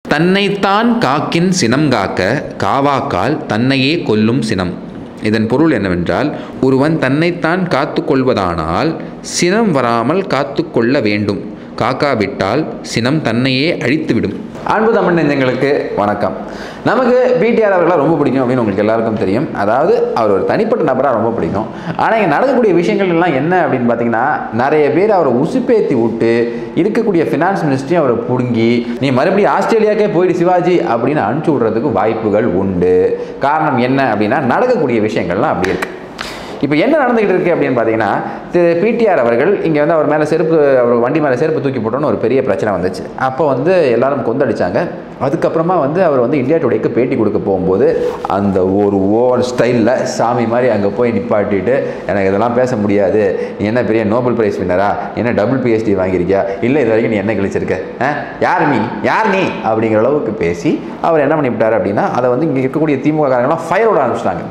தன்னைத்தான் காக்கின் சினம் காக்க காவாக்கால் தன்னையே கொல்லும் சினம் இதன் பொருள் என்னவென்றால் ஒருவன் தன்னைத்தான் காத்து கொள்வதானால் சினம் வராமல் காத்து கொள்ள வேண்டும் காக்காவிட்டால் சினம் தன்னையே அழித்துவிடும் அன்பு தமிழ் நெஞ்சங்களுக்கு வணக்கம் நமக்கு பிடிஆர் அவர்களை ரொம்ப பிடிக்கும் அப்படின்னு உங்களுக்கு எல்லாருக்கும் தெரியும் அதாவது அவர் ஒரு தனிப்பட்ட நபராக ரொம்ப பிடிக்கும் ஆனால் இங்கே நடக்கக்கூடிய விஷயங்கள் எல்லாம் என்ன அப்படின்னு பார்த்தீங்கன்னா நிறைய பேர் அவரை உசுப்பேத்தி விட்டு இருக்கக்கூடிய ஃபினான்ஸ் மினிஸ்ட்ரியும் அவரை பிடுங்கி நீ மறுபடியும் ஆஸ்திரேலியாக்கே போயிடு சிவாஜி அப்படின்னு அனுப்பிச்சி விட்றதுக்கு வாய்ப்புகள் உண்டு காரணம் என்ன அப்படின்னா நடக்கக்கூடிய விஷயங்கள்லாம் அப்படி இருக்குது இப்போ என்ன நடந்துகிட்டு இருக்கு அப்படின்னு பார்த்தீங்கன்னா திரு பிடிஆர் அவர்கள் இங்கே வந்து அவர் மேலே செருப்பு அவர் வண்டி மேலே செருப்பு தூக்கி போட்டோன்னு ஒரு பெரிய பிரச்சனை வந்துச்சு அப்போ வந்து எல்லாரும் கொந்தளிச்சாங்க அதுக்கப்புறமா வந்து அவர் வந்து இந்தியா டுடேக்கு பேட்டி கொடுக்க போகும்போது அந்த ஒரு ஓவர் ஸ்டைலில் சாமி மாதிரி அங்கே போய் நிப்பாட்டிட்டு எனக்கு இதெல்லாம் பேச முடியாது நீ என்ன பெரிய நோபல் பிரைஸ் வின்னரா என்ன டபுள் பிஹெச்டி வாங்கியிருக்கியா இல்லை இது வரைக்கும் நீ என்ன கழிச்சிருக்க ஆ? யார் நீ யார் நீ அப்படிங்கிற அளவுக்கு பேசி அவர் என்ன பண்ணிவிட்டார் அப்படின்னா அதை வந்து இங்கே இருக்கக்கூடிய திமுக காரங்களாம் ஃபயர் விட ஆரம்பிச்சிட்டாங்க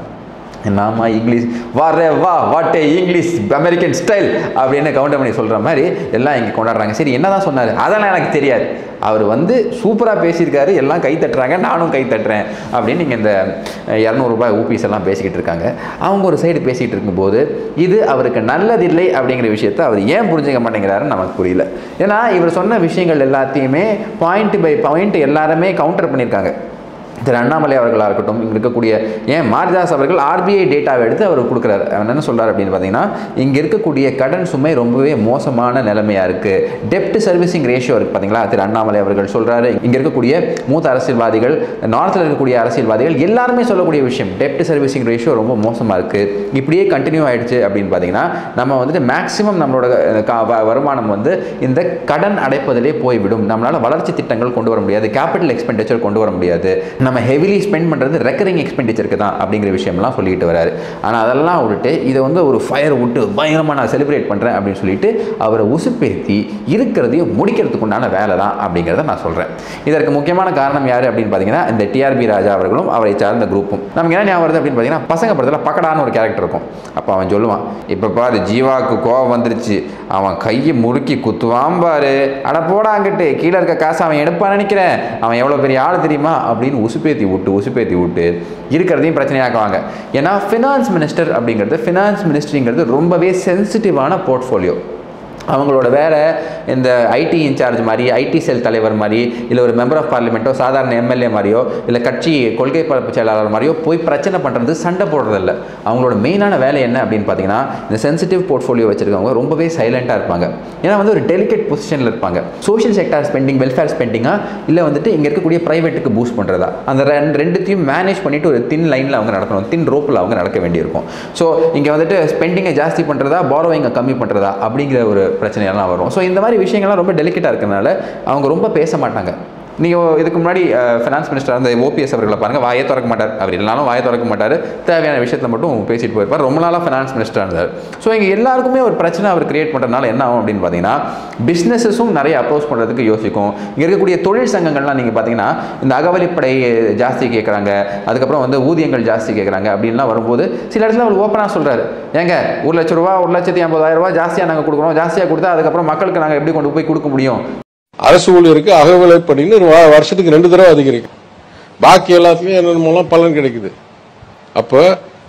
நாம இங்கிலீஷ் வாரே வா what a English American style அப்படின்னு கவுண்டர் பண்ணி சொல்கிற மாதிரி எல்லாம் இங்கே கொண்டாடுறாங்க சரி என்ன தான் சொன்னார் அதெல்லாம் எனக்கு தெரியாது அவர் வந்து சூப்பராக பேசியிருக்காரு எல்லாம் கை தட்டுறாங்க நானும் கை தட்டுறேன் அப்படின்னு நீங்கள் இந்த இரநூறுபா ஊபிஸ் எல்லாம் பேசிக்கிட்டு இருக்காங்க அவங்க ஒரு சைடு பேசிகிட்டு இருக்கும்போது இது அவருக்கு நல்லதில்லை அப்படிங்கிற விஷயத்தை அவர் ஏன் புரிஞ்சுக்க மாட்டேங்கிறாருன்னு நமக்கு புரியல ஏன்னா இவர் சொன்ன விஷயங்கள் எல்லாத்தையுமே பாயிண்ட் பை பாயிண்ட் எல்லாருமே கவுண்டர் பண்ணியிருக்காங்க திரு அண்ணாமலை அவர்களாக இருக்கட்டும் இங்கே இருக்கக்கூடிய ஏன் மாரிதாஸ் அவர்கள் ஆர்பிஐ டேட்டாவை எடுத்து அவர் கொடுக்குறாரு அவர் என்ன சொல்றாரு அப்படின்னு பார்த்தீங்கன்னா இங்கே இருக்கக்கூடிய கடன் சுமை ரொம்பவே மோசமான நிலைமையாக இருக்குது டெப்ட் சர்வீசிங் ரேஷியோ இருக்குது பார்த்தீங்களா திரு அண்ணாமலை அவர்கள் சொல்கிறாரு இங்கே இருக்கக்கூடிய மூத்த அரசியல்வாதிகள் நார்த்தில் இருக்கக்கூடிய அரசியல்வாதிகள் எல்லாருமே சொல்லக்கூடிய விஷயம் டெப்ட் சர்வீசிங் ரேஷியோ ரொம்ப மோசமாக இருக்குது இப்படியே கண்டினியூ ஆயிடுச்சு அப்படின்னு பார்த்தீங்கன்னா நம்ம வந்துட்டு மேக்ஸிமம் நம்மளோட அஹ், கா- வ- வருமானம் வந்து இந்த கடன் அடைப்பதிலே போய்விடும் நம்மளால் வளர்ச்சி திட்டங்கள் கொண்டு வர முடியாது கேபிட்டல் எக்ஸ்பெண்டிச்சர் கொண்டு வர முடியாது நம்ம ஹெவிலி ஸ்பெண்ட் பண்ணுறது ரெக்கரிங் எக்ஸ்பெண்டிச்சருக்கு தான் அப்படிங்கிற விஷயம்லாம் சொல்லிட்டு வராரு ஆனால் அதெல்லாம் விட்டுட்டு இதை வந்து ஒரு ஃபயர் விட்டு பயங்கரமாக நான் செலிப்ரேட் பண்ணுறேன் அப்படின்னு சொல்லிட்டு அவரை உசுப்பேத்தி இருக்கிறதையும் முடிக்கிறதுக்கு உண்டான வேலை தான் அப்படிங்கிறத நான் சொல்கிறேன் இதற்கு முக்கியமான காரணம் யார் அப்படின்னு பார்த்தீங்கன்னா இந்த டிஆர்பி ராஜா அவர்களும் அவரை சார்ந்த குரூப்பும் நமக்கு என்ன ஞாபகம் வருது அப்படின்னு பார்த்தீங்கன்னா பசங்க படத்தில் பக்கடான்னு ஒரு கேரக்டர் இருக்கும் அப்போ அவன் சொல்லுவான் இப்போ பாரு ஜீவாவுக்கு கோவம் வந்துருச்சு அவன் கையை முறுக்கி குத்துவான் பாரு அட போடா அங்கிட்டு கீழே இருக்க காசை அவன் எடுப்பான்னு நினைக்கிறேன் அவன் எவ்வளோ பெரிய ஆள் தெரியுமா அப்படின்னு உசுப்பேத்தி விட்டு உசுப்பேத்தி விட்டு இருக்கிறதையும் பிரச்சனையாக்குவாங்க ஏன்னா ஃபினான்ஸ் மினிஸ்டர் அப்படிங்கிறது ஃபினான்ஸ் மினிஸ்ட்ரிங்கிறது ரொம்பவே சென்சிட்டிவான போர்ட்ஃபோலியோ அவங்களோட வேலை இந்த ஐடி இன்சார்ஜ் மாதிரி ஐடி செல் தலைவர் மாதிரி இல்லை ஒரு மெம்பர் ஆஃப் பார்லிமெண்ட்டோ சாதாரண எம்எல்ஏ மாதிரியோ இல்லை கட்சி கொள்கை பரப்பு செயலாளர் மாதிரியோ போய் பிரச்சனை பண்ணுறது சண்டை போடுறதில்ல அவங்களோட மெயினான வேலை என்ன அப்படின்னு பார்த்தீங்கன்னா இந்த சென்சிட்டிவ் போர்ட்ஃபோலியோ வச்சிருக்கவங்க ரொம்பவே சைலண்ட்டாக இருப்பாங்க ஏன்னா வந்து ஒரு டெலிகேட் பொசிஷனில் இருப்பாங்க சோஷியல் செக்டார் ஸ்பெண்டிங் வெல்ஃபேர் ஸ்பெண்டிங்கா இல்லை வந்துட்டு இங்கே இருக்கக்கூடிய ப்ரைவேட்டுக்கு பூஸ்ட் பண்ணுறதா அந்த ரெண்டு ரெண்டுத்தையும் மேனேஜ் பண்ணிட்டு ஒரு தின் லைனில் அவங்க நடக்கணும் தின் ரோப்பில் அவங்க நடக்க வேண்டியிருக்கும் ஸோ இங்கே வந்துட்டு ஸ்பெண்டிங்கை ஜாஸ்தி பண்ணுறதா பாரோவிங்கை கம்மி பண்ணுறதா அப்படிங்கிற ஒரு பிரச்சனையெல்லாம் வரும் ஸோ இந்த மாதிரி விஷயங்கள்லாம் ரொம்ப டெலிகேட்டாக இருக்கிறனால அவங்க ரொம்ப பேச மாட்டாங்க நீங்கள் இதுக்கு முன்னாடி ஃபினான்ஸ் மினிஸ்டர் அந்த ஓபிஎஸ் அவர்களை பாருங்கள் வாயே திறக்க மாட்டார் அவர் இல்லைனாலும் வாயை திறக்க மாட்டார் தேவையான விஷயத்தில் மட்டும் பேசிட்டு போயிருப்பார் ரொம்ப நாளாக ஃபினான்ஸ் மினிஸ்டராக இருந்தார் ஸோ இங்கே எல்லாருக்குமே ஒரு பிரச்சனை அவர் கிரியேட் பண்ணுறதுனால என்ன ஆகும் அப்படின்னு பார்த்தீங்கன்னா பிஸ்னஸஸும் நிறைய அப்ரோச் பண்ணுறதுக்கு யோசிக்கும் இங்கே இருக்கக்கூடிய தொழில் சங்கங்கள்லாம் நீங்கள் பார்த்தீங்கன்னா இந்த அகவலிப்படை ஜாஸ்தி கேட்குறாங்க அதுக்கப்புறம் வந்து ஊதியங்கள் ஜாஸ்தி கேட்குறாங்க அப்படின்லாம் வரும்போது சில இடத்துல அவர் ஓப்பனாக சொல்கிறாரு ஏங்க ஒரு லட்ச ரூபா ஒரு லட்சத்தி ஐம்பதாயிரம் ரூபா ஜாஸ்தியாக நாங்கள் கொடுக்குறோம் ஜாஸ்தியாக கொடுத்தா அதுக்கப்புறம் மக்களுக்கு நாங்கள் எப்படி கொண்டு போய் கொடுக்க முடியும் அரசு ஊழியருக்கு அகவிலைப்படின்னு ஒரு வா- வருஷத்துக்கு ரெண்டு தடவை அதிகரிக்கும் பாக்கி எல்லாத்துலயும் என்னென்ன மூலம் பலன் கிடைக்குது அப்போ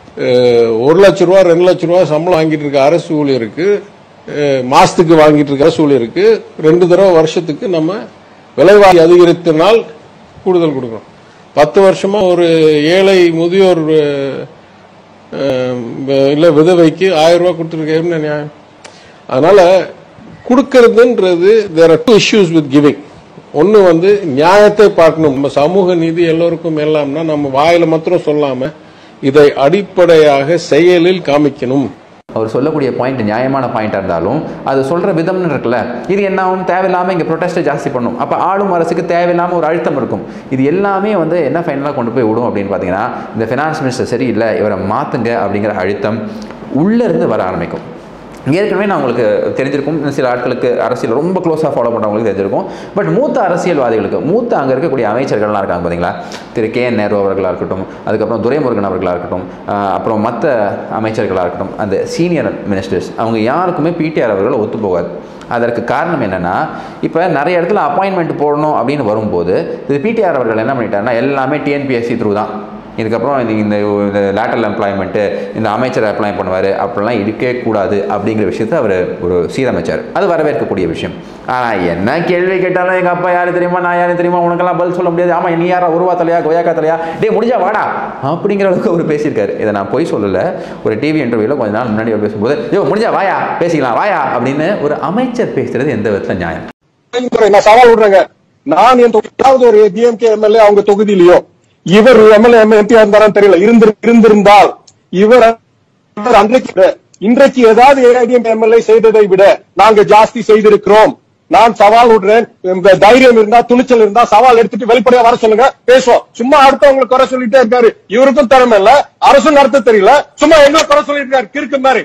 அஹ், ஒரு லட்ச ரூபா ரெண்டு லட்ச ரூபா சம்பளம் வாங்கிட்டு இருக்க அரசு ஊழியருக்கு அஹ், மாசத்துக்கு வாங்கிட்டு இருக்க அரசு ஊழியருக்கு ரெண்டு தடவை வருஷத்துக்கு நம்ம விலைவாசி அதிகரித்தனால் கூடுதல் கொடுக்கணும் பத்து வருஷமா ஒரு ஏழை முதியோர் அஹ், அஹ், இல்ல விதவைக்கு ஆயிரம் ரூபாய் கொடுத்துருக்க என்ன நியாயம் அதனால கொடுக்கறதுன்றது there are two issues with giving ஒன்னு வந்து நியாயத்தை பார்க்கணும் நம்ம சமூக நீதி எல்லோருக்கும் எல்லாம்னா நம்ம வாயில மாத்திரம் சொல்லாம இதை அடிப்படையாக செயலில் காமிக்கணும் அவர் சொல்லக்கூடிய பாயிண்ட் நியாயமான பாயிண்டாக இருந்தாலும் அது சொல்கிற விதம்னு இருக்குல்ல இது என்ன ஆகும் தேவையில்லாமல் இங்கே ப்ரொட்டஸ்ட்டை ஜாஸ்தி பண்ணும் அப்போ ஆளும் அரசுக்கு தேவையில்லாமல் ஒரு அழுத்தம் இருக்கும் இது எல்லாமே வந்து என்ன ஃபைனலாக கொண்டு போய் விடும் அப்படின்னு பார்த்தீங்கன்னா இந்த ஃபினான்ஸ் மினிஸ்டர் சரியில்லை இவரை மாற்றுங்க அப்படிங்கிற அழுத்தம் உள்ளே இருந்து வர ஆரம்பிக்கும் ஏற்கனவே நான் உங்களுக்கு தெரிஞ்சிருக்கும் சில ஆட்களுக்கு அரசியல் ரொம்ப க்ளோஸாக ஃபாலோ பண்ணுறவங்களுக்கு தெரிஞ்சிருக்கும் பட் மூத்த அரசியல்வாதிகளுக்கு மூத்த அங்கே இருக்கக்கூடிய அமைச்சர்கள்லாம் இருக்காங்க பார்த்தீங்களா திரு கே என் நேரு அவர்களாக இருக்கட்டும் அதுக்கப்புறம் துரைமுருகன் அவர்களாக இருக்கட்டும் ஆஹ் அப்புறம் மற்ற அமைச்சர்களாக இருக்கட்டும் அந்த சீனியர் மினிஸ்டர்ஸ் அவங்க யாருக்குமே பிடிஆர் அவர்கள் ஒத்து போகாது அதற்கு காரணம் என்னென்னா இப்போ நிறைய இடத்துல அப்பாயின்மெண்ட் போடணும் அப்படின்னு வரும்போது இது பிடிஆர் அவர்கள் என்ன பண்ணிட்டாருன்னா எல்லாமே டிஎன்பிஎஸ்சி த்ரூ தான் இதுக்கப்புறம் இது இந்த இந்த லேட்டரல் எம்ப்ளாய்மெண்ட்டு இந்த அமைச்சர் அப்ளை பண்ணுவார் அப்படிலாம் இருக்கவே கூடாது அப்படிங்கிற விஷயத்தை அவர் ஒரு சீரமைச்சார் அது வரவேற்கக்கூடிய விஷயம் ஆனால் என்ன கேள்வி கேட்டாலும் எங்கள் அப்பா யாரு தெரியுமா நான் யாரு தெரியுமா உனக்கெல்லாம் பதில் சொல்ல முடியாது ஆமாம் நீ யாரா உருவா தலையா கொய்யாக்கா தலையா டே முடிஞ்சா வாடா அப்படிங்கிற அளவுக்கு அவர் பேசியிருக்காரு இதை நான் போய் சொல்லலை ஒரு டிவி இன்டர்வியூவில் கொஞ்ச நாள் முன்னாடி அவர் பேசும்போது யோ முடிஞ்சா வாயா பேசிக்கலாம் வாயா அப்படின்னு ஒரு அமைச்சர் பேசுறது எந்த விதத்தில் நியாயம் முறை நான் சவால் விடுறேங்க நான் என் தொகுதியாவது ஒரு டிஎம்கே எம்எல்ஏ அவங்க தொகுதியிலயோ இவர் எம்எல்ஏ எம்பியா இருந்தாரான்னு தெரியல இருந்து இருந்திருந்தால் இவர் அன்றைக்கு விட, இன்றைக்கு ஏதாவது ஏடிஎம் எம்எல்ஏ செய்ததை விட நாங்க ஜாஸ்தி செய்திருக்கிறோம் நான் சவால் விடுறேன் உங்க தைரியம் இருந்தா துணிச்சல் இருந்தா சவால் எடுத்துட்டு வெளிப்படையா வர சொல்லுங்க பேசுவோம் சும்மா அடுத்தவங்களுக்கு குறை சொல்லிட்டே இருக்காரு இவருக்கும் திறமை இல்ல அரசும் நடத்த தெரியல சும்மா எங்க குறை சொல்லிட்டு இருக்காரு கிறுக்கு மாதிரி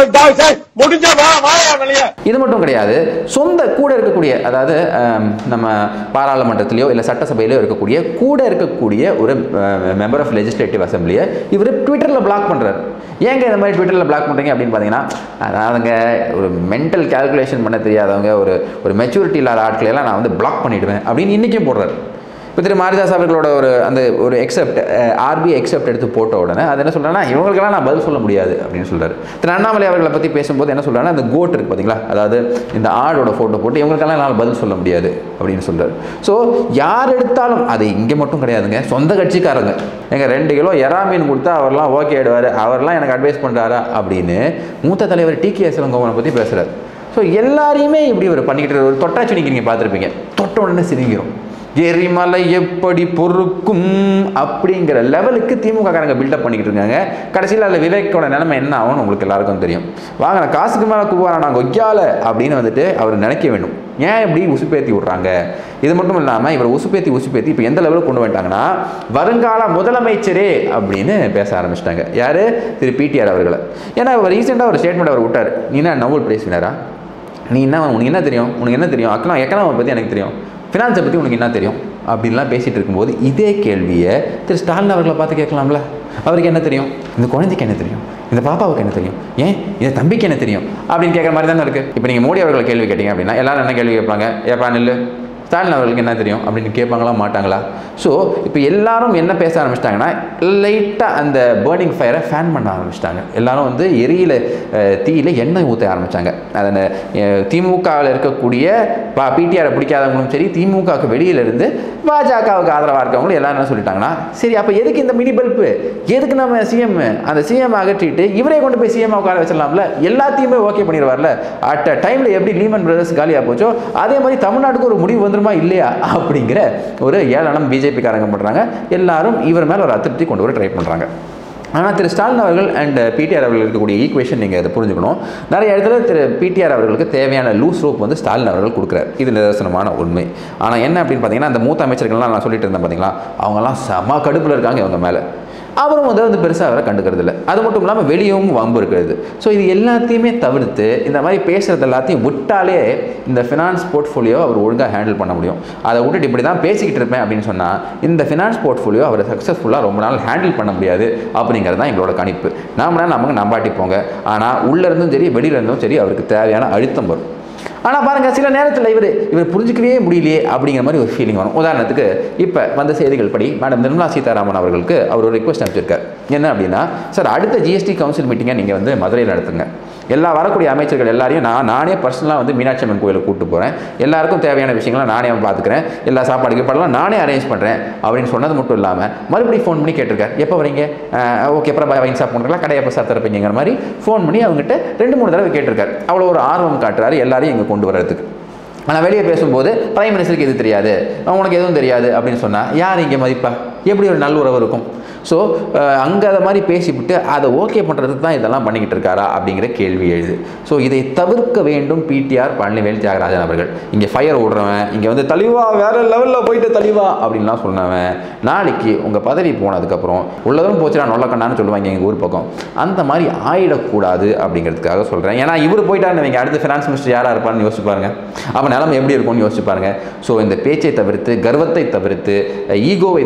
முடிஞ்சா வா வாயா வெளியே இது மட்டும் கிடையாது சொந்த கூட இருக்கக்கூடிய அதாவது ஆம், நம்ம பாராளுமன்றத்திலேயோ இல்லை சட்டசபையிலோ இருக்கக்கூடிய கூட இருக்கக்கூடிய ஒரு மெம்பர் ஆஃப் லெஜிஸ்லேட்டிவ் அசம்பிளியை இவர் ட்விட்டரில் பிளாக் பண்ணுறாரு ஏங்க இந்த மாதிரி ட்விட்டரில் பிளாக் பண்ணுறீங்க அப்படின்னு பார்த்தீங்கன்னா அதாவதுங்க ஒரு மென்டல் கால்குலேஷன் பண்ண தெரியாதவங்க ஒரு ஒரு மெச்சூரிட்டி இல்லாத ஆட்களை எல்லாம் நான் வந்து பிளாக் பண்ணிடுவேன் அப்படின்னு இன்றைக்கும் போடுறாரு இப்போ திரு மாரிதாஸ் அவர்களோட ஒரு அந்த ஒரு எக்ஸப்ட் ஆர்பிஐ எக்ஸப்ட் எடுத்து போட்ட உடனே அது என்ன சொல்கிறேன்னா இவங்களுக்கெல்லாம் நான் பதில் சொல்ல முடியாது அப்படின்னு சொல்றாரு திரு அண்ணாமலை அவர்களை பற்றி பேசும்போது என்ன சொல்கிறாங்கன்னா அந்த கோட் இருக்கு பார்த்தீங்களா அதாவது இந்த ஆடோட ஃபோட்டோ போட்டு இவங்களுக்கெல்லாம் என்னால் பதில் சொல்ல முடியாது அப்படின்னு சொல்றாரு ஸோ யார் எடுத்தாலும் அது இங்கே மட்டும் கிடையாதுங்க சொந்த கட்சிக்காரங்க எங்க ரெண்டு கிலோ எறா மீன் கொடுத்தா அவர்லாம் ஓகே ஆயிடுவார் அவர்லாம் எனக்கு அட்வைஸ் பண்ணுறாரா அப்படின்னு மூத்த தலைவர் டி கே எஸ்எலங்கோவனை பற்றி பேசுகிறார் ஸோ எல்லாரையுமே இப்படி ஒரு பண்ணிக்கிட்டு இருக்காரு. ஒரு தொட்டாச்சி நீங்கள் பார்த்துருப்பீங்க தொட்ட உடனே சிரிக்கிறோம் எரிமலை எப்படி பொறுக்கும் அப்படிங்கிற லெவலுக்கு திமுக காரங்க பில்டப் பண்ணிக்கிட்டு இருக்காங்க கடைசியில் அதில் விவேக்கோட நிலைமை என்ன ஆகும்னு உங்களுக்கு எல்லாருக்கும் தெரியும் வாங்க நான் காசுக்கு மேலே கூவாரா நாங்கள் ஒய்யால அப்படின்னு வந்துட்டு அவர் நினைக்க வேண்டும் ஏன் இப்படி உசுப்பேத்தி விட்றாங்க இது மட்டும் இல்லாமல் இவர் உசுப்பேத்தி உசுப்பேத்தி இப்போ எந்த லெவலுக்கு கொண்டு வந்துட்டாங்கன்னா வருங்கால முதலமைச்சரே அப்படின்னு பேச ஆரம்பிச்சிட்டாங்க யார் திரு பிடிஆர் அவர்களை ஏன்னா அவர் ரீசெண்டாக ஒரு ஸ்டேட்மெண்ட் அவர் விட்டார் நீ என்ன நோபல் பிரைஸ் வினரா நீ என்ன உனக்கு என்ன தெரியும் உனக்கு என்ன தெரியும் அக்கெல்லாம் எக்கனாமை பற்றி எனக்கு தெரியும் ஃபினான்ஸை பற்றி உனக்கு என்ன தெரியும் அப்படின்லாம் பேசிகிட்டு இருக்கும்போது இதே கேள்வியை திரு ஸ்டாலின் அவர்களை பார்த்து கேட்கலாம்ல அவருக்கு என்ன தெரியும் இந்த குழந்தைக்கு என்ன தெரியும் இந்த பாப்பாவுக்கு என்ன தெரியும் ஏன் இந்த தம்பிக்கு என்ன தெரியும் அப்படின்னு கேட்குற மாதிரி தானே இருக்குது இப்போ நீங்கள் மோடி அவர்களை கேள்வி கேட்டீங்க அப்படின்னா எல்லாரும் என்ன கேள்வி கேட்பாங்க ஏப்பா நில்லு ஸ்டாலின் அவர்களுக்கு என்ன தெரியும் அப்படின்னு கேட்பாங்களா மாட்டாங்களா ஸோ இப்போ எல்லாரும் என்ன பேச ஆரம்பிச்சிட்டாங்கன்னா லைட்டாக அந்த பேர்னிங் ஃபயரை ஃபேன் பண்ண ஆரம்பிச்சிட்டாங்க எல்லாரும் வந்து எரியில அஹ், தீயில எண்ணெய் ஊற்ற ஆரம்பிச்சாங்க அதில் திமுகவில் இருக்கக்கூடிய பா பிடிஆரை பிடிக்காதவங்களும் சரி திமுகவுக்கு வெளியில இருந்து பாஜகவுக்கு ஆதரவாக இருக்கவங்களும் எல்லாரும் என்ன சொல்லிட்டாங்கன்னா சரி அப்போ எதுக்கு இந்த மினி பல்பு எதுக்கு நம்ம சிஎம் அந்த சிஎம் அகற்றிட்டு இவரே கொண்டு போய் சிஎம் உட்கார வச்சிடலாம்ல எல்லாத்தையுமே ஓகே பண்ணிடுவார்ல அட் அ டைமில் எப்படி லீமன் பிரதர்ஸ் காலியாக போச்சோ அதே மாதிரி தமிழ்நாட்டுக்கு ஒரு முடிவு வந்துருமா இல்லையா அப்படிங்கிற ஒரு ஏளனம் பிஜேபிக்காரங்க பண்ணுறாங்க எல்லாரும் இவர் மேலே ஒரு அதிருப்தி கொண்டு வர ட்ரை பண்ணுறாங்க ஆனால் திரு ஸ்டாலின் அவர்கள் அண்ட் பிடிஆர் அவர்கள் இருக்கக்கூடிய ஈக்குவேஷன் நீங்கள் அதை புரிஞ்சுக்கணும் நிறைய இடத்துல திரு பிடிஆர் அவர்களுக்கு தேவையான லூஸ் ரோப் வந்து ஸ்டாலின் அவர்கள் கொடுக்குறாரு இது நிதர்சனமான உண்மை ஆனால் என்ன அப்படின்னு பார்த்தீங்கன்னா அந்த மூத்த அமைச்சர்கள்லாம் நான் சொல்லிட்டு இருந்தேன் பார்த்தீங்களா அவங்கெல்லாம் செம கடுப்பில் இருக்காங்க இவங்க மேலே அவரும் வந்து வந்து பெருசாக அவரை கண்டுக்கிறது இல்லை அது மட்டும் இல்லாமல் வெளியவும் வம்பு இருக்கிறது ஸோ இது எல்லாத்தையுமே தவிர்த்து இந்த மாதிரி பேசுகிறது எல்லாத்தையும் விட்டாலே இந்த ஃபினான்ஸ் போர்ட்ஃபோலியோ அவர் ஒழுங்காக ஹேண்டில் பண்ண முடியும் அதை விட்டுட்டு இப்படி தான் பேசிக்கிட்டு இருப்பேன் அப்படின்னு சொன்னால் இந்த ஃபினான்ஸ் போர்ட்ஃபோலியோ அவர் சக்ஸஸ்ஃபுல்லாக ரொம்ப நாள் ஹேண்டில் பண்ண முடியாது அப்படிங்கிறது தான் எங்களோட கணிப்பு நாம நமக்கு நம்பாட்டி போங்க ஆனால் உள்ளே இருந்தும் சரி வெளியில இருந்தும் சரி அவருக்கு தேவையான அழுத்தம் வரும் ஆனால் பாருங்கள் சில நேரத்தில் இவர் இவர் புரிஞ்சிக்கவே முடியலையே அப்படிங்கிற மாதிரி ஒரு ஃபீலிங் வரும் உதாரணத்துக்கு இப்போ வந்த செய்திகள் படி மேடம் நிர்மலா சீதாராமன் அவர்களுக்கு அவர் ஒரு ரிக்வஸ்ட் அனுப்பிச்சிருக்கார் என்ன அப்படின்னா சார் அடுத்த ஜிஎஸ்டி கவுன்சில் மீட்டிங்கை நீங்கள் வந்து மதுரையில் நடத்துங்க எல்லா வரக்கூடிய அமைச்சர்கள் எல்லாரையும் நான் நானே பர்சனலாக வந்து மீனாட்சி அம்மன் கோயிலுக்கு கூப்பிட்டு போகிறேன் எல்லாருக்கும் தேவையான விஷயங்களை நானே பார்த்துக்கிறேன் எல்லா சாப்பாடு கீப்பாடெல்லாம் நானே அரேஞ்ச் பண்ணுறேன் அப்படின்னு சொன்னது மட்டும் இல்லாமல் மறுபடியும் ஃபோன் பண்ணி கேட்டிருக்காரு எப்போ வரீங்க ஓகே அப்புறம் வைன் சாப்பிட் பண்ணுறீங்களா கடை எப்போ சார் திறப்பீங்கிற மாதிரி ஃபோன் பண்ணி அவங்ககிட்ட ரெண்டு மூணு தடவை கேட்டிருக்காரு அவ்வளோ ஒரு ஆர்வம் காட்டுறாரு எல்லாரையும் இங்கே கொண்டு வர்றதுக்கு ஆனால் வெளியே பேசும்போது பிரைம் மினிஸ்டருக்கு இது தெரியாது உனக்கு எதுவும் தெரியாது அப்படின்னு சொன்னால் யார் இங்கே மதிப்பா எப்படி ஒரு நல்லுறவு இருக்கும் ஸோ அங்கே அதை மாதிரி பேசிவிட்டு அதை ஓகே பண்ணுறதுக்கு தான் இதெல்லாம் பண்ணிக்கிட்டு இருக்காரா அப்படிங்கிற கேள்வி எழுது ஸோ இதை தவிர்க்க வேண்டும் பிடிஆர் பழனிவேல் தியாகராஜன் அவர்கள் இங்கே ஃபயர் விடுறவன் இங்கே வந்து தலிவா வேற லெவலில் போயிட்டு தலிவா அப்படின்லாம் சொன்னவன் நாளைக்கு உங்கள் பதவி போனதுக்கப்புறம் உள்ளதும் போச்சுடா நொல்லக்கண்ணான்னு சொல்லுவாங்க எங்கள் ஊர் பக்கம் அந்த மாதிரி ஆயிடக்கூடாது அப்படிங்கிறதுக்காக சொல்கிறேன் ஏன்னா இவர் போயிட்டாருன்னு வைங்க அடுத்து ஃபினான்ஸ் மினிஸ்டர் யாராக இருப்பான்னு யோசிச்சு பாருங்க அப்போ நிலைமை எப்படி இருக்கும்னு யோசிச்சு பாருங்க ஸோ இந்த பேச்சை தவிர்த்து கர்வத்தை தவிர்த்து ஈகோவை தவிர்த்து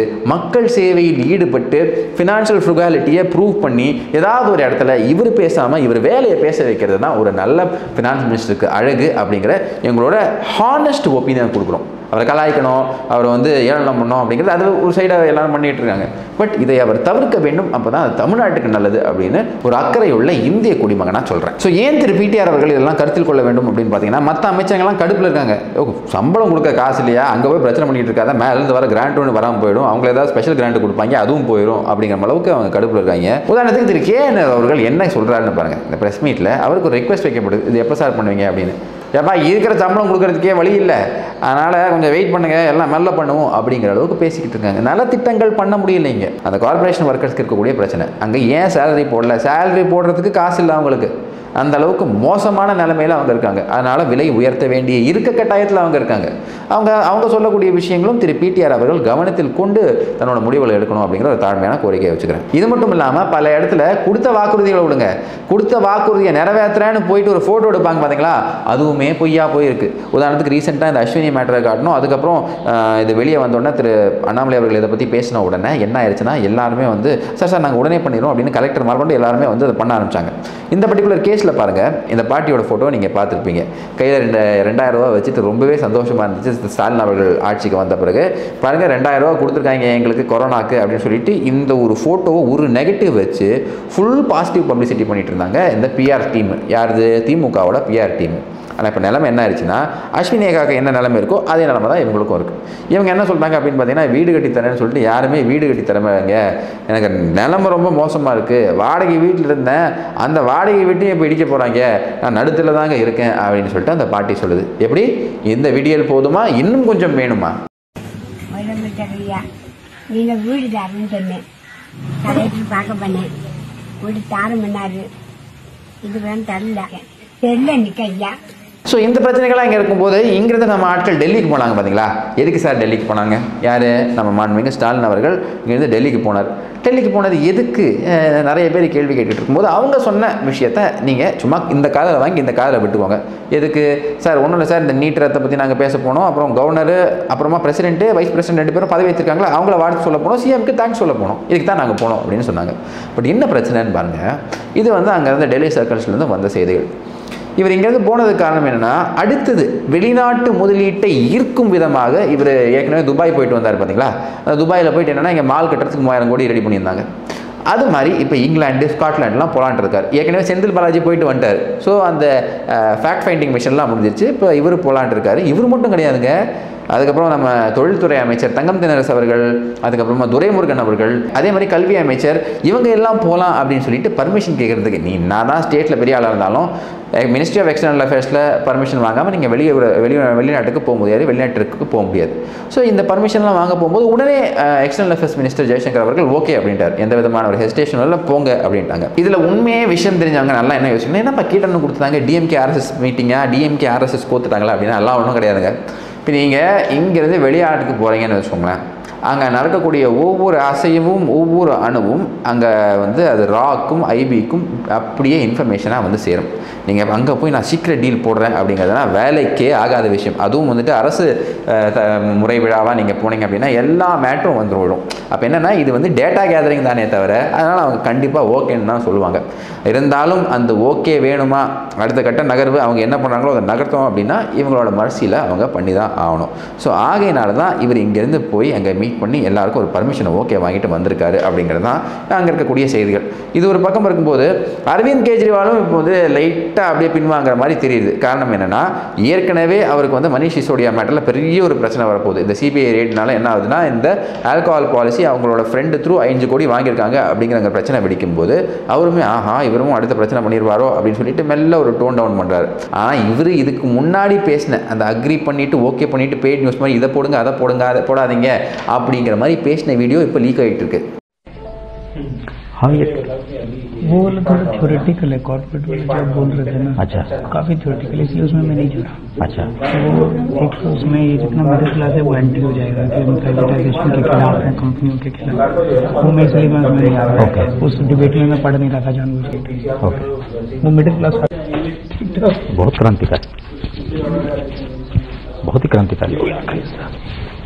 மக்கள் சேவையில் ஈடுபட்டு ஃபினான்ஷியல் ஃப்ருகாலிட்டியை ப்ரூவ் பண்ணி ஏதாவது ஒரு இடத்துல இவர் பேசாமல் இவர் வேலையை பேச வைக்கிறது தான் ஒரு நல்ல ஃபினான்ஸ் மினிஸ்டருக்கு அழகு அப்படிங்கிற எங்களோட ஹானஸ்ட் ஒப்பீனியன் கொடுக்குறோம் அவரை கலாய்க்கணும் அவரை வந்து ஏளனம் பண்ணணும் அப்படிங்கிறது அது ஒரு சைடாக எல்லாரும் பண்ணிட்டு இருக்காங்க பட் இதை அவர் தவிர்க்க வேண்டும் அப்போ தான் அது தமிழ்நாட்டுக்கு நல்லது அப்படின்னு ஒரு அக்கறை உள்ள இந்திய குடிமகனாக சொல்கிறேன் ஸோ ஏன் திரு பிடிஆர் அவர்கள் இதெல்லாம் கருத்தில் கொள்ள வேண்டும் அப்படின்னு பார்த்தீங்கன்னா மற்ற அமைச்சங்கள்லாம் கடுப்பில் இருக்காங்க ஓ, சம்பளம் கொடுக்க காசு இல்லையா அங்கே போய் பிரச்சனை பண்ணிட்டு இருக்காத மேலேருந்து வர கிராண்ட் ஒன்று வராமல் போயிடும் அவங்க ஏதாவது ஸ்பெஷல் கிராண்ட் கொடுப்பாங்க அதுவும் போயிடும் அப்படிங்கிற அளவுக்கு அவங்க கடுப்பில் இருக்காங்க உதாரணத்துக்கு திரு கே என் அவர்கள் என்ன சொல்கிறாருன்னு பாருங்க இந்த ப்ரெஸ் மீட்டில் அவருக்கு ஒரு ரெக்வஸ்ட் வைக்கப்படுது இது எப்போ சார் பண்ணுவீங்க அப்படின்னு ஏப்பா இருக்கிற சம்பளம் கொடுக்கறதுக்கே வழி இல்லை அதனால் கொஞ்சம் வெயிட் பண்ணுங்க எல்லாம் மெல்ல பண்ணுவோம் அப்படிங்கிற அளவுக்கு பேசிக்கிட்டு இருக்காங்க நல்ல திட்டங்கள் பண்ண முடியலைங்க அந்த கார்ப்பரேஷன் ஒர்க்கர்ஸ்க்கு இருக்கக்கூடிய பிரச்சனை அங்கே ஏன் சேலரி போடல சேலரி போடுறதுக்கு காசு இல்லை அவங்களுக்கு அந்த அளவுக்கு மோசமான நிலைமையில அவங்க இருக்காங்க அதனால் விலை உயர்த்த வேண்டிய இருக்க கட்டாயத்தில் அவங்க இருக்காங்க அவங்க அவங்க சொல்லக்கூடிய விஷயங்களும் திரு பிடிஆர் அவர்கள் கவனத்தில் கொண்டு தன்னோட முடிவுகளை எடுக்கணும் அப்படிங்கிற ஒரு தாழ்மையான கோரிக்கையை வச்சுக்கிறேன் இது மட்டும் இல்லாமல் பல இடத்துல கொடுத்த வாக்குறுதிகளை விடுங்க கொடுத்த வாக்குறுதியை நிறைவேற்றுறேன்னு போயிட்டு ஒரு ஃபோட்டோ எடுப்பாங்க பார்த்தீங்களா அதுவுமே பொய்யா போயிருக்கு உதாரணத்துக்கு ரீசெண்டாக இந்த அஸ்வினி மேட்டரை காட்டணும் அதுக்கப்புறம் ஆஹ், இது வெளியே வந்தோடனே திரு அண்ணாமலை அவர்கள் இதை பற்றி பேசின உடனே என்ன ஆயிடுச்சுன்னா எல்லாருமே வந்து சார் சார் நாங்கள் உடனே பண்ணிடுறோம் அப்படின்னு கலெக்டர் மார்க்கொண்டு எல்லாருமே வந்து அதை பண்ண ஆரம்பிச்சாங்க இந்த பர்டிகுலர் கேஸில் பாருங்கள் இந்த பாட்டியோட ஃபோட்டோ நீங்கள் பார்த்துருப்பீங்க கையில் ரெண்டு ரெண்டாயிரம் ரூபா வச்சுட்டு ரொம்பவே சந்தோஷமாக இருந்துச்சு ஸ்டாலின் அவர்கள் ஆட்சிக்கு வந்த பிறகு பாருங்கள் ரெண்டாயிரம் ரூபா கொடுத்துருக்காங்க எங்களுக்கு கொரோனாக்கு அப்படின்னு சொல்லிட்டு இந்த ஒரு ஃபோட்டோவை ஒரு நெகட்டிவ் வச்சு ஃபுல் பாசிட்டிவ் பப்ளிசிட்டி பண்ணிட்டு இருந்தாங்க இந்த பிஆர் டீம் யாருது திமுகவோட பிஆர் டீம் ஆனால் இப்போ நிலைமை என்ன ஆயிடுச்சுன்னா அஸ்வினி ஏகாக்கு என்ன நிலைமை இருக்கோ அதே நிலைமை தான் இவங்களுக்கும் இருக்குது இவங்க என்ன சொல்கிறாங்க அப்படின்னு பார்த்தீங்கன்னா வீடு கட்டி தரேன்னு சொல்லிட்டு யாருமே வீடு கட்டி தரமாங்க எனக்கு நிலைமை ரொம்ப மோசமாக இருக்குது வாடகை வீட்டில் இருந்தேன் அந்த வாடகை வீட்டையும் இப்போ இடிக்க போகிறாங்க நான் நடுத்தில் தாங்க இருக்கேன் அப்படின்னு சொல்லிட்டு அந்த பாட்டி சொல்லுது எப்படி இந்த விடியல் போதுமா இன்னும் கொஞ்சம் வேணுமா முதலமைச்சர் ஐயா நீங்க வீடு தரேன்னு சொன்னேன் கலெக்டர் பார்க்க பண்ணேன் வீடு தாரம் பண்ணாரு இது வேணும் தரல தெரியல நிக்க ஐயா ஸோ இந்த பிரச்சனைகள்லாம் இங்கே இருக்கும்போது இங்கிருந்து நம்ம ஆட்கள் டெல்லிக்கு போனாங்க பார்த்தீங்களா எதுக்கு சார் டெல்லிக்கு போனாங்க யார் நம்ம மாண்புமிகு ஸ்டாலின் அவர்கள் இங்கேருந்து டெல்லிக்கு போனார் டெல்லிக்கு போனது எதுக்கு அஹ் நிறைய பேர் கேள்வி கேட்டுட்டு இருக்கும்போது அவங்க சொன்ன விஷயத்த நீங்கள் சும்மா இந்த காதில் வாங்கி இந்த காதில் விட்டுக்கோங்க எதுக்கு சார் ஒன்றும் இல்லை சார் இந்த நீட் ரத்தை பற்றி நாங்கள் பேச போனோம் அப்புறம் கவர்னர் அப்புறமா பிரசிடென்ட்டு வைஸ் பிரசிடென்ட் ரெண்டு பேரும் பதவி வச்சிருக்காங்களா அவங்கள வாழ்த்து சொல்ல போனோம் சிஎம்க்கு தேங்க்ஸ் சொல்ல போனோம் இதுக்கு தான் நாங்கள் போனோம் அப்படின்னு சொன்னாங்க பட் என்ன பிரச்சனைன்னு பாருங்கள் இது வந்து அங்கே இருந்த டெல்லி சர்க்கிள்ஸ்லேருந்து வந்த செய்திகள் இவர் இங்கேருந்து போனதுக்கு காரணம் என்னன்னா அடுத்தது வெளிநாட்டு முதலீட்டை ஈர்க்கும் விதமாக இவர் ஏற்கனவே துபாய் போயிட்டு வந்தார் பார்த்தீங்களா அந்த துபாயில் போயிட்டு என்னன்னா இங்கே மால் கட்டுறதுக்கு மூவாயிரம் கோடி ரெடி பண்ணியிருந்தாங்க அது மாதிரி இப்போ இங்கிலாந்து ஸ்காட்லாண்ட்லாம் போலான்ட்டு இருக்கார் ஏற்கனவே செந்தில் பாலாஜி போயிட்டு வந்துட்டார் ஸோ அந்த ஃபேக்ட் ஃபைண்டிங் மிஷன்லாம் முடிஞ்சிருச்சு இப்போ இவர் போலான்ட்டு இருக்காரு இவர் மட்டும் கிடையாதுங்க அதுக்கப்புறம் நம்ம தொழில்துறை அமைச்சர் தங்கம் தினரசு அவர்கள் அதுக்கப்புறமா துரைமுருகன் அவர்கள் அதே மாதிரி கல்வி அமைச்சர் இவங்க எல்லாம் போகலாம் அப்படின்னு சொல்லிட்டு பர்மிஷன் கேட்கறதுக்கு நீ நான் தான் ஸ்டேட்டில் பெரிய ஆளாக இருந்தாலும் மினிஸ்ட்ரி ஆஃப் எக்ஸ்டர்னல் அஃபேர்ஸில் பர்மிஷன் வாங்காமல் நீங்கள் வெளியே வெளி வெளிநாட்டுக்கு போக முடியாது வெளிநாட்டுக்கு போக முடியாது ஸோ இந்த பர்மிஷன்லாம் வாங்க போகும்போது உடனே எக்ஸ்டர்னல் அஃபேர்ஸ் மினிஸ்டர் ஜெய்சங்கர் அவர்கள் ஓகே அப்படின்ட்டார் எந்த விதமான ஒரு ஹெசிடேஷன் இல்லை போங்க அப்படின்ட்டாங்க இதில் உண்மையே விஷயம் தெரிஞ்சவங்க நல்லா என்ன யோசிக்கணும் என்னப்பா கீட்டன்னு கொடுத்தாங்க டிஎம்கே ஆர்எஸ்எஸ் மீட்டிங்கா டிஎம்கே ஆர்எஸ்எஸ் கோத்துட்டாங்களா அப்படின்னா எல்லாம் ஒன்றும் கிடையாதுங்க இப்போ நீங்கள் இங்கேருந்து வெளிநாட்டுக்கு போகிறீங்கன்னு வச்சுக்கோங்களேன் அங்கே நடக்கக்கூடிய ஒவ்வொரு அசைவும் ஒவ்வொரு அணுவும் அங்கே வந்து அது ராக்கும் ஐபிக்கும் அப்படியே இன்ஃபர்மேஷனாக வந்து சேரும் நீங்கள் அங்கே போய் நான் சீக்கிரம் டீல் போடுறேன் அப்படிங்கிறதுனா வேலைக்கே ஆகாத விஷயம் அதுவும் வந்துட்டு அரசு அஹ், த- முறை விழாவாக நீங்கள் போனீங்க அப்படின்னா எல்லா மேட்டரும் வந்து விழும் அப்போ என்னென்னா இது வந்து டேட்டா கேதரிங் தானே தவிர அதனால் அவங்க கண்டிப்பாக ஓகேன்னு தான் சொல்லுவாங்க இருந்தாலும் அந்த ஓகே வேணுமா அடுத்த கட்ட நகர்வு அவங்க என்ன பண்ணுறாங்களோ அதை நகர்த்தோம் அப்படின்னா இவங்களோட மர்சியில் அவங்க பண்ணி தான் ஆகணும் ஸோ ஆகையினால தான் இவர் இங்கேருந்து போய் அங்கே மீட் பண்ணி எல்லாருக்கும் ஒரு பர்மிஷனை ஓகே வாங்கிட்டு வந்திருக்காரு அப்படிங்கிறது தான் அங்கே இருக்கக்கூடிய செய்திகள் இது ஒரு பக்கம் இருக்கும்போது அரவிந்த் கெஜ்ரிவாலும் இப்போ வந்து லைட்டாக அப்படியே பின்வாங்குற மாதிரி தெரியுது காரணம் என்னென்னா ஏற்கனவே அவருக்கு வந்து மணிஷ் சிசோடியா மேட்டரில் பெரிய ஒரு பிரச்சனை வரப்போகுது இந்த சிபிஐ ரேட்னால என்ன ஆகுதுன்னா இந்த ஆல்கஹால் பாலிசி அவங்களோட ஃப்ரெண்டு த்ரூ ஐந்து கோடி வாங்கியிருக்காங்க அப்படிங்கிற பிரச்சனை வெடிக்கும்போது அவருமே ஆஹா இவரும் அடுத்த பிரச்சனை பண்ணிடுவாரோ அப்படின்னு சொல்லிட்டு மெல்ல ஒரு டோன் டவுன் பண்ணுறாரு ஆனால் இவர் இதுக்கு முன்னாடி பேசின அந்த அக்ரி பண்ணிட்டு ஓகே பண்ணிட்டு பெய்ட் நியூஸ் மாதிரி இதை போடுங்க அதை போடுங்க அதை போடாதீங்க அப்படிங்கிற மாதிரி பேசின வீடியோ இப்போ லீக் ஆகிட்டு இருக்கு हाँ ये वो वाला थोड़ा थ्योरेटिकल है कॉर्पोरेट वाले जो आप बोल रहे थे ना अच्छा काफी थ्योरेटिकल इसलिए उसमें मैं नहीं जुड़ा अच्छा तो वो एक तो उसमें ये जितना मिडिल क्लास है वो एंटी हो जाएगा कि हम प्राइवेटाइजेशन के खिलाफ हैं कंपनियों के खिलाफ वो मैं इसलिए मैं उसमें नहीं आ रहा Okay. उस डिबेट में मैं पढ़ नहीं रहा था जानबूझ के ओके वो मिडिल क्लास बहुत क्रांतिकारी बहुत ही क्रांतिकारी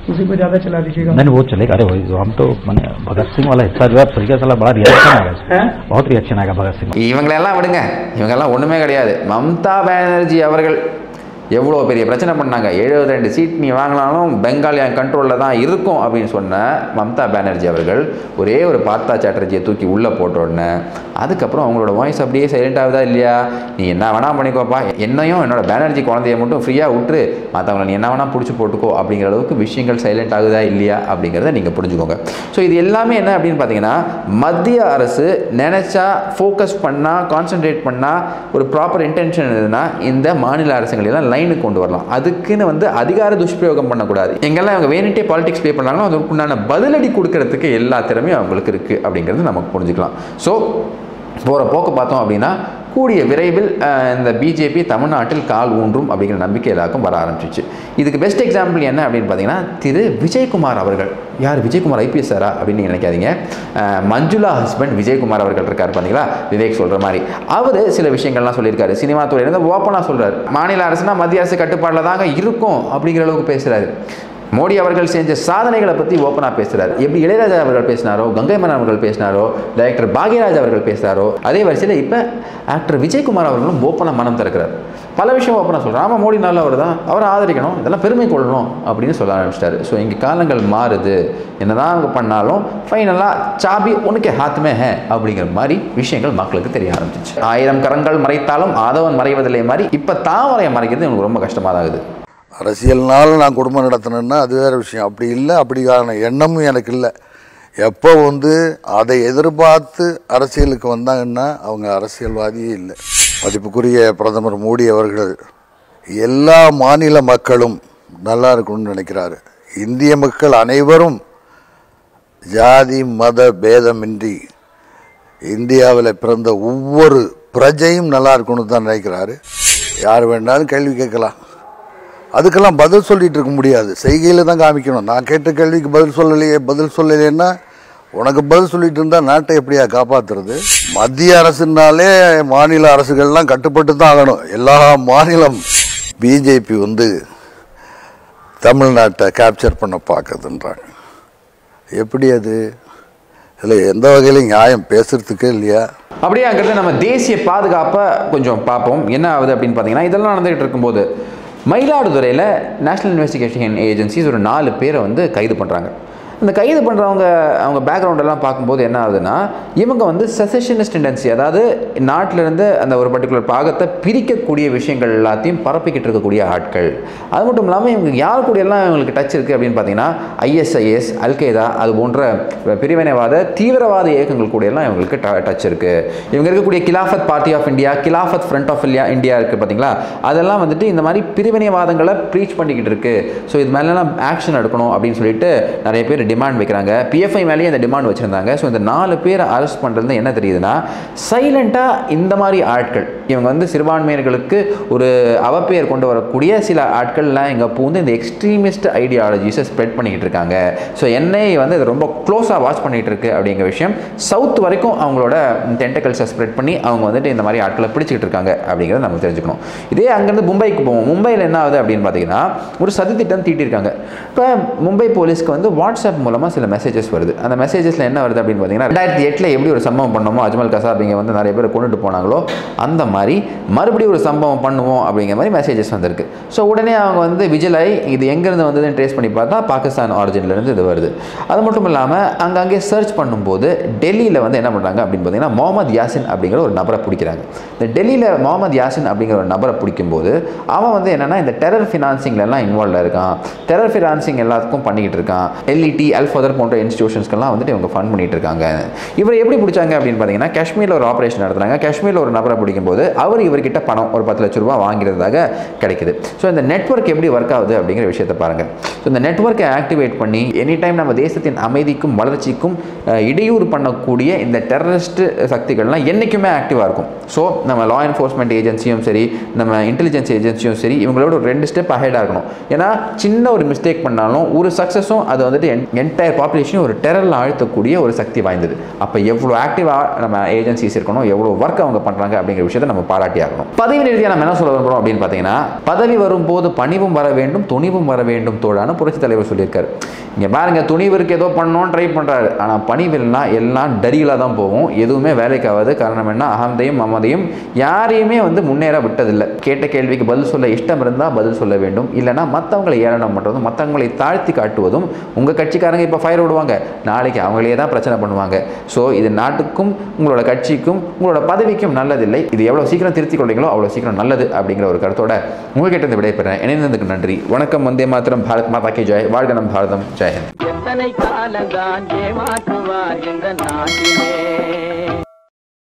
उसी को ज्यादा चला दीजिएगा नहीं नहीं, वो चलेगा अरे वही हम तो मैंने भगत सिंह वाला हिस्सा जो है आप सही का साला बड़ा रिएक्शन आएगा इसमें। हैं? बहुत रिएक्शन आएगा भगत सिंह இவங்களெல்லாம் விடுங்க இவங்கெல்லாம் ஒன்றுமே கிடையாது மம்தா பானர்ஜி அவர்கள் எவ்வளோ பெரிய பிரச்சனை பண்ணாங்க 72 ரெண்டு சீட் நீ வாங்கினாலும் பெங்கால் என் கண்ட்ரோலில் தான் இருக்கும் அப்படின்னு சொன்ன மம்தா பானர்ஜி அவர்கள் ஒரே ஒரு பார்த்தா சாட்டர்ஜியை தூக்கி உள்ளே போட்ட உடனே அதுக்கப்புறம் அவங்களோட வாய்ஸ் அப்படியே சைலண்ட் ஆகுதா இல்லையா நீ என்ன வேணா பண்ணிக்கோப்பா என்னையும் என்னோட பானர்ஜி குழந்தைய மட்டும் ஃப்ரீயாக விட்டுரு மற்றவங்களை நீ என்ன வேணா பிடிச்சி போட்டுக்கோ அப்படிங்கிற அளவுக்கு விஷயங்கள் சைலண்ட் ஆகுதா இல்லையா அப்படிங்கிறத நீங்கள் புரிஞ்சுக்கோங்க ஸோ இது எல்லாமே என்ன அப்படின்னு பார்த்தீங்கன்னா மத்திய அரசு நினச்சா ஃபோக்கஸ் பண்ணால் கான்சென்ட்ரேட் பண்ணால் ஒரு ப்ராப்பர் இன்டென்ஷன் இருந்ததுன்னா இந்த மாநில அரசுகளெல்லாம் லைனுக்கு கொண்டு வரலாம் அதுக்குன்னு வந்து அதிகார துஷ்பிரயோகம் பண்ணக்கூடாது எங்கெல்லாம் அவங்க வேணுட்டே பாலிடிக்ஸ் ப்ளே பண்ணாங்களோ அதுக்கு உண்டான பதிலடி கொடுக்கறதுக்கு எல்லா திறமையும் அவங்களுக்கு இருக்குது அப்படிங்கிறது நமக்கு புரிஞ்சுக்கலாம் ஸோ போகிற போக்கு பார்த்தோம் அப்படின்னா கூடிய விரைவில் அஹ், இந்த பிஜேபி தமிழ்நாட்டில் கால் ஊன்றும் அப்படிங்கிற நம்பிக்கை எல்லாருக்கும் வர ஆரம்பிச்சிச்சு இதுக்கு பெஸ்ட் எக்ஸாம்பிள் என்ன அப்படின்னு பார்த்தீங்கன்னா திரு விஜயகுமார் அவர்கள் யார் விஜயகுமார் ஐபிஎஸ் சாரா அப்படின்னு நீங்க நினைக்காதீங்க அஹ், மஞ்சுளா ஹஸ்பண்ட் விஜயகுமார் அவர்கள் இருக்கார் பார்த்தீங்களா விவேக் சொல்கிற மாதிரி அவர் சில விஷயங்கள்லாம் சொல்லியிருக்காரு சினிமா துறையிலேருந்து ஓப்பனாக சொல்கிறார் மாநில அரசுனா மத்திய அரசு கட்டுப்பாடில் தாங்க இருக்கும் அப்படிங்கிற அளவுக்கு பேசுகிறாரு மோடி அவர்கள் செஞ்ச சாதனைகளை பற்றி ஓப்பனாக பேசுகிறார் எப்படி இளையராஜா அவர்கள் பேசினாரோ கங்கை மன்னன் அவர்கள் பேசினாரோ டைரக்டர் பாக்யராஜ் அவர்கள் பேசினாரோ அதே வரிசையில் இப்போ ஆக்டர் விஜயகுமார் அவர்களும் ஓப்பனாக மனம் திறக்கிறார் பல விஷயம் ஓப்பனாக சொல்கிறார் ஆமாம் மோடி நல்லவர் தான் அவரை ஆதரிக்கணும் இதெல்லாம் பெருமை கொள்ளணும் அப்படின்னு சொல்ல ஆரம்பிச்சிட்டாரு ஸோ இங்கே காலங்கள் மாறுது என்னதான் அவங்க பண்ணாலும் ஃபைனலாக சாபி உனக்கு ஹாத்துமே ஹே அப்படிங்கிற மாதிரி விஷயங்கள் மக்களுக்கு தெரிய ஆரம்பிச்சிச்சு ஆயிரம் கரங்கள் மறைத்தாலும் ஆதவன் மறைவதில்லை மாதிரி இப்போ தாமரையை மறைக்கிறது எனக்கு ரொம்ப கஷ்டமாக தான் ஆகுது அரசியல்னால நான் குடும்பம் நடத்தினேன்னா அது வேற விஷயம் அப்படி இல்லை அப்படியான எண்ணமும் எனக்கு இல்லை எப்போ வந்து அதை எதிர்பார்த்து அரசியலுக்கு வந்தாங்கன்னா அவங்க அரசியல்வாதியே இல்லை மதிப்புக்குரிய பிரதமர் மோடி அவர்கள் எல்லா மாநில மக்களும் நல்லா இருக்கணும்னு நினைக்கிறாரு இந்திய மக்கள் அனைவரும் ஜாதி மத பேதமின்றி இந்தியாவில் பிறந்த ஒவ்வொரு பிரஜையும் நல்லா இருக்கணும்னு தான் நினைக்கிறாரு யார் வேணாலும் கேள்வி கேட்கலாம் அதுக்கெல்லாம் பதில் சொல்லிட்டு இருக்க முடியாது செய்கையில் தான் காமிக்கணும் நான் கேட்ட கேள்விக்கு பதில் சொல்லலையே பதில் சொல்லலைன்னா உனக்கு பதில் சொல்லிட்டு இருந்தா நாட்டை எப்படியா காப்பாத்துறது மத்திய அரசுனாலே மாநில அரசுகள்லாம் கட்டுப்பட்டு தான் ஆகணும் எல்லா மாநிலம் பிஜேபி வந்து தமிழ்நாட்டை கேப்சர் பண்ண பார்க்குதுன்றாங்க எப்படி அது இதில் எந்த வகையிலும் நியாயம் பேசுறதுக்கே இல்லையா அப்படியே அங்கிருந்து நம்ம தேசிய பாதுகாப்பை கொஞ்சம் பார்ப்போம் என்ன ஆகுது அப்படின்னு பார்த்தீங்கன்னா இதெல்லாம் நடந்துகிட்டு இருக்கும்போது மயிலாடுதுறையில் நேஷனல் இன்வெஸ்டிகேஷன் ஏஜென்சிஸ் ஒரு நாலு பேரை வந்து கைது பண்ணுறாங்க இந்த கைது பண்ணுறவங்க அவங்க பேக்ரவுண்டெல்லாம் பார்க்கும்போது என்ன ஆகுதுன்னா இவங்க வந்து செசஷனிஸ்ட் டெண்டன்சி அதாவது நாட்டிலிருந்து அந்த ஒரு பர்டிகுலர் பாகத்தை பிரிக்கக்கூடிய விஷயங்கள் எல்லாத்தையும் பரப்பிக்கிட்டு இருக்கக்கூடிய ஆட்கள் அது மட்டும் இல்லாமல் இவங்க யார் கூட எல்லாம் இவங்களுக்கு டச் இருக்குது அப்படின்னு பார்த்தீங்கன்னா ஐஎஸ்ஐஎஸ் அல்கேதா அது போன்ற பிரிவினைவாத தீவிரவாத இயக்கங்கள் கூட எல்லாம் இவங்களுக்கு டச் இருக்குது இவங்க இருக்கக்கூடிய Khilafat party of India Khilafat front of India India இருக்குது பார்த்தீங்களா அதெல்லாம் வந்துட்டு இந்த மாதிரி பிரிவினைவாதங்களை ப்ரீச் பண்ணிக்கிட்டு இருக்கு ஸோ இது மேலெல்லாம் ஆக்ஷன் எடுக்கணும் அப்படின்னு சொல்லிட்டு நிறைய பேர் டிமாண்ட் வைக்கிறாங்க பிஎஃப்ஐ மேலேயே இந்த டிமாண்ட் வச்சுருந்தாங்க ஸோ இந்த நாலு பேரை அரெஸ்ட் பண்ணுறது என்ன தெரியுதுன்னா சைலண்ட்டாக இந்த மாதிரி ஆட்கள் இவங்க வந்து சிறுபான்மையர்களுக்கு ஒரு அவப்பெயர் கொண்டு வரக்கூடிய சில ஆட்கள்லாம் இங்கே பூந்து இந்த எக்ஸ்ட்ரீமிஸ்ட் ஐடியாலஜிஸை ஸ்ப்ரெட் பண்ணிக்கிட்டு இருக்காங்க ஸோ என்ஐஏ வந்து இதை ரொம்ப க்ளோஸாக வாட்ச் பண்ணிகிட்டு இருக்கு அப்படிங்கிற விஷயம் சவுத் வரைக்கும் அவங்களோட டென்டக்கல்ஸை ஸ்ப்ரெட் பண்ணி அவங்க வந்துட்டு இந்த மாதிரி ஆட்களை பிடிச்சிக்கிட்டு இருக்காங்க அப்படிங்கிறத நம்ம தெரிஞ்சுக்கணும் இதே அங்கேருந்து மும்பைக்கு போவோம் மும்பையில் என்ன ஆகுது அப்படின்னு பார்த்தீங்கன்னா ஒரு சதித்திட்டம் தீட்டியிருக்காங்க இப்போ மும்பை போலீஸ்க்கு வந்து வாட்ஸ்அப் மூலமாக சில மெசேஜஸ் வருது அந்த மெசேஜஸில் என்ன வருது அப்படின்னு பார்த்தீங்கன்னா ரெண்டாயிரத்தி எட்டில் எப்படி ஒரு சம்பவம் பண்ணோமோ அஜ்மல் கசாப் இங்கே வந்து நிறைய பேர் கொண்டுட்டு போனாங்களோ அந்த மாதிரி மறுபடியும் ஒரு சம்பவம் பண்ணுவோம் அப்படிங்கிற மாதிரி மெசேஜஸ் வந்திருக்கு ஸோ உடனே அவங்க வந்து விஜிலை இது எங்கேருந்து வந்ததுன்னு ட்ரேஸ் பண்ணி பார்த்தா பாகிஸ்தான் ஆரிஜின்லேருந்து இது வருது அது மட்டும் இல்லாமல் அங்கங்கே சர்ச் பண்ணும்போது டெல்லியில் வந்து என்ன பண்ணுறாங்க அப்படின்னு பார்த்தீங்கன்னா முகமது யாசின் அப்படிங்கிற ஒரு நபரை பிடிக்கிறாங்க இந்த டெல்லியில் முகமது யாசின் அப்படிங்கிற ஒரு நபரை பிடிக்கும்போது அவன் வந்து என்னென்னா இந்த டெரர் ஃபினான்சிங்லலாம் இன்வால்வ் இருக்கான் டெரர் ஃபினான்சிங் எல்லாத்துக்கும் பண்ணிக்கிட்டு இருக்கான் எல்இடி அல்ஃபதர் போன்ற இன்ஸ்டியூஷன்ஸ்க்கெல்லாம் வந்துட்டு இவங்க ஃபண்ட் பண்ணிட்டு இருக்காங்க இவர் எப்படி பிடிச்சாங்க அப்படின்னு பார்த்தீங்கன்னா காஷ்மீரில் ஒரு ஆப்ரேஷன் நடத்துறாங்க காஷ்மீரில் ஒரு நபரை பிடிக்கும்போது அவர் இவர்கிட்ட பணம் ஒரு பத்து லட்ச ரூபா வாங்கிறதாக கிடைக்குது ஸோ இந்த நெட்வொர்க் எப்படி ஒர்க் ஆகுது அப்படிங்கிற விஷயத்தை பாருங்க ஸோ இந்த நெட்வொர்க்கை ஆக்டிவேட் பண்ணி எனி டைம் நம்ம தேசத்தின் அமைதிக்கும் வளர்ச்சிக்கும் அஹ், இடையூறு பண்ணக்கூடிய இந்த டெரரிஸ்ட் சக்திகள்லாம் என்றைக்குமே ஆக்டிவாக இருக்கும் ஸோ நம்ம லா என்ஃபோர்ஸ்மெண்ட் ஏஜென்சியும் சரி நம்ம இன்டெலிஜென்ஸ் ஏஜென்சியும் சரி இவங்களோட ஒரு ரெண்டு ஸ்டெப் அஹெடாக இருக்கணும் ஏன்னா சின்ன ஒரு மிஸ்டேக் பண்ணாலும் ஒரு சக்ஸஸும் அது வந்துட்டு என்டையர் பாப்புலேஷன் ஒரு டெரரில் ஆழ்த்தக்கூடிய ஒரு சக்தி வாய்ந்தது அப்போ எவ்வளோ ஆக்டிவாக நம்ம ஏஜென்சிஸ் இருக்கணும் எவ்வளோ ஒர்க் அவங்க பண்ணுறாங்க அப்படிங்கிற விஷயத்தை நம்ம பாராட்டி ஆகணும் பதவி ரீதியாக நம்ம என்ன சொல்ல விரும்புகிறோம் அப்படின்னு பார்த்தீங்கன்னா பதவி வரும்போது பணிவும் வர வேண்டும் துணிவும் வர வேண்டும் தோழான்னு புரட்சி தலைவர் சொல்லியிருக்காரு இங்கே பாருங்க துணிவிற்கு ஏதோ பண்ணணும்னு ட்ரை பண்ணுறாரு ஆனால் பணிவில்னா எல்லாம் டரிகளாக தான் போகும் எதுவுமே வேலைக்கு ஆகாது காரணம் என்ன அகந்தையும் மமதையும் யாரையுமே வந்து முன்னேற விட்டதில்லை கேட்ட கேள்விக்கு பதில் சொல்ல இஷ்டம் இருந்தால் பதில் சொல்ல வேண்டும் இல்லைன்னா மற்றவங்களை ஏளனம் பண்ணுறதும் மற்றவங்களை தாழ்த்தி காட்டுவதும் உங்கள் கட்சிக்காரங்க இப்போ ஃபயர் விடுவாங்க நாளைக்கு அவங்களே தான் பிரச்சனை பண்ணுவாங்க ஸோ இது நாட்டுக்கும் உங்களோட கட்சிக்கும் உங்களோட பதவிக்கும் நல்லதில்லை இது எவ்வளோ சீக்கிரம் திருத்திக் கொள்றீங்களோ அவ்வளோ சீக்கிரம் நல்லது அப்படிங்கிற ஒரு கருத்தோட உங்ககிட்ட இருந்து விடைபெறேன் இணைந்ததுக்கு நன்றி வணக்கம் வந்தே மாத்திரம் பாரத் மாதா கி ஜெய் வாழ்க நம் பாரதம் ஜெய் ஹிந்த் எத்தனை காலந்தான் ஏமாற்றுவார் இந்த நாட்டிலே